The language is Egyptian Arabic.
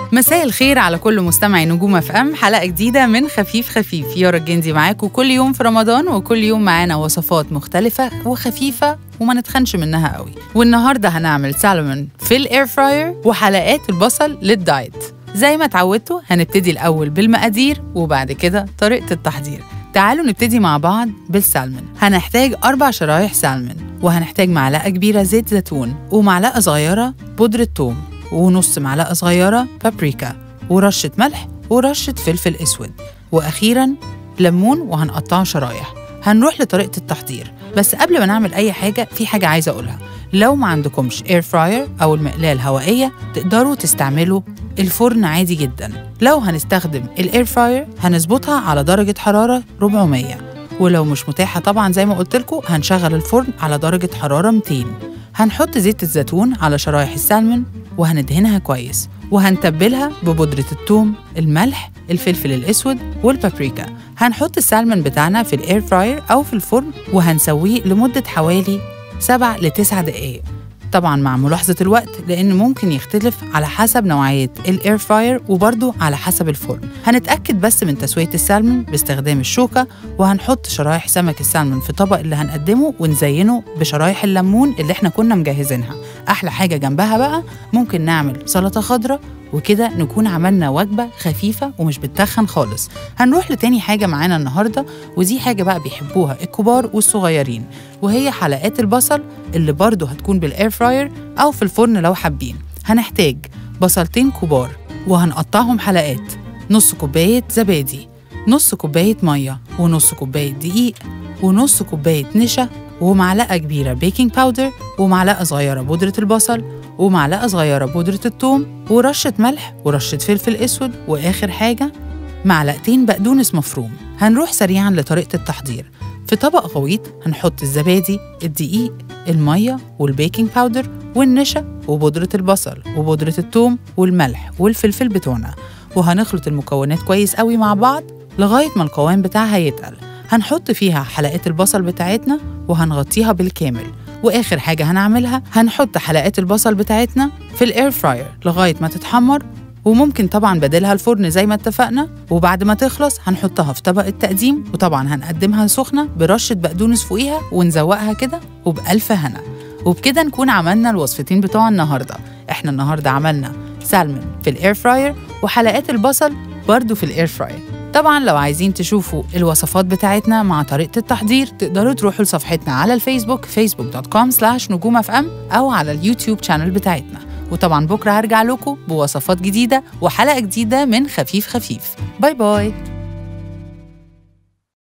مساء الخير على كل مستمعي نجوم اف ام حلقه جديده من خفيف خفيف يارا الجندي معاكم كل يوم في رمضان وكل يوم معانا وصفات مختلفه وخفيفه وما نتخنش منها قوي والنهارده هنعمل سالمون في الاير فراير وحلقات البصل للدايت زي ما اتعودتوا هنبتدي الاول بالمقادير وبعد كده طريقه التحضير تعالوا نبتدي مع بعض بالسالمون هنحتاج أربع شرايح سالمون وهنحتاج معلقة كبيرة زيت زيتون ومعلقة صغيرة بودرة ثوم ونص معلقة صغيرة بابريكا ورشة ملح ورشة فلفل أسود وأخيراً ليمون وهنقطعه شرايح هنروح لطريقة التحضير بس قبل ما نعمل أي حاجة في حاجة عايزة أقولها لو ما عندكمش اير فراير أو المقلاة الهوائية تقدروا تستعملوا الفرن عادي جدا لو هنستخدم الاير فراير هنظبطها على درجة حرارة 400 ولو مش متاحة طبعا زي ما قلت لكم هنشغل الفرن على درجة حرارة 200 هنحط زيت الزيتون على شرايح السلمون وهندهنها كويس وهنتبلها ببودرة الثوم الملح الفلفل الأسود والبابريكا هنحط السلمون بتاعنا في الاير فراير أو في الفرن وهنسويه لمدة حوالي 7 ل 9 دقايق طبعا مع ملاحظة الوقت لأن ممكن يختلف على حسب نوعية الاير فراير وبرضه على حسب الفرن هنتأكد بس من تسوية السلمون باستخدام الشوكة وهنحط شرايح سمك السلمون في طبق اللي هنقدمه ونزينه بشرايح الليمون اللي احنا كنا مجهزينها أحلى حاجة جنبها بقى ممكن نعمل سلطة خضراء وكده نكون عملنا وجبة خفيفة ومش بتتخن خالص هنروح لتاني حاجة معانا النهاردة ودي حاجة بقى بيحبوها الكبار والصغيرين وهي حلقات البصل اللي برضو هتكون بالاير فراير أو في الفرن لو حابين هنحتاج بصلتين كبار وهنقطعهم حلقات نص كوباية زبادي نص كوباية مية ونص كوباية دقيق ونص كوباية نشا ومعلقة كبيرة بيكنج باودر ومعلقة صغيرة بودرة البصل ومعلقة صغيرة بودرة الثوم ورشة ملح ورشة فلفل أسود وآخر حاجة معلقتين بقدونس مفروم هنروح سريعا لطريقة التحضير في طبق غويط هنحط الزبادي الدقيق المية والبيكنج باودر والنشا وبودرة البصل وبودرة الثوم والملح والفلفل بتوعنا وهنخلط المكونات كويس قوي مع بعض لغاية ما القوام بتاعها يتقل هنحط فيها حلقات البصل بتاعتنا وهنغطيها بالكامل واخر حاجه هنعملها هنحط حلقات البصل بتاعتنا في الاير فراير لغايه ما تتحمر وممكن طبعا بديلها الفرن زي ما اتفقنا وبعد ما تخلص هنحطها في طبق التقديم وطبعا هنقدمها سخنه برشه بقدونس فوقيها ونزوقها كده وبألف هنا وبكده نكون عملنا الوصفتين بتوع النهارده احنا النهارده عملنا سالمون في الاير فراير وحلقات البصل برضو في الاير فراير طبعا لو عايزين تشوفوا الوصفات بتاعتنا مع طريقة التحضير تقدروا تروحوا لصفحتنا على الفيسبوك facebook.com slash نجوم اف ام أو على اليوتيوب شانل بتاعتنا وطبعا بكرة هرجع لكم بوصفات جديدة وحلقة جديدة من خفيف خفيف باي باي